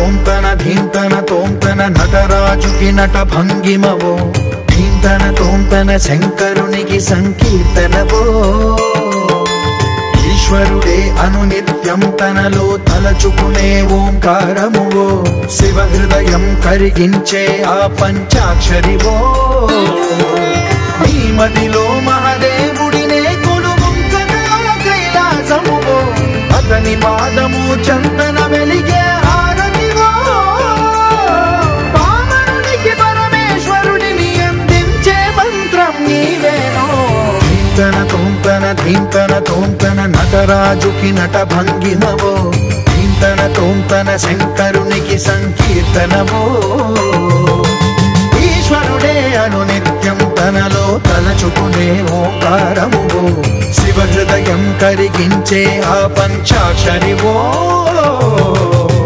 తోంతన ధీంతన తోంతన నటరాజుకి నట భంగిమవో ధీంతన తోంతన శంకరునికి సంకీర్తనవో ఈశ్వరుడే అనునిత్యం తనలో తలచుకునే ఓంకారమువో శివ హృదయం కరిగించే ఆ పంచాక్షరివో నీ మదిలో మహదేవుడినే కొలువుంచగా కైలాసమువో అతని పాదము చందన వెలిగే హారతివో పామరునికి పరమేశ్వరుడిని అందించే మంత్రం నీవేనో ధీంతన తోంతన ధీంతన తోంతన నటరాజుకి నట భంగిమవో ధీంతన తోంతన శంకరునికి సంకీర్తనవో ఈశ్వరుడే అనునిత్యం తనలో తలచుకునే ఓంకారమువో శివ హృదయం కరిగించే ఆ పంచాక్షరివో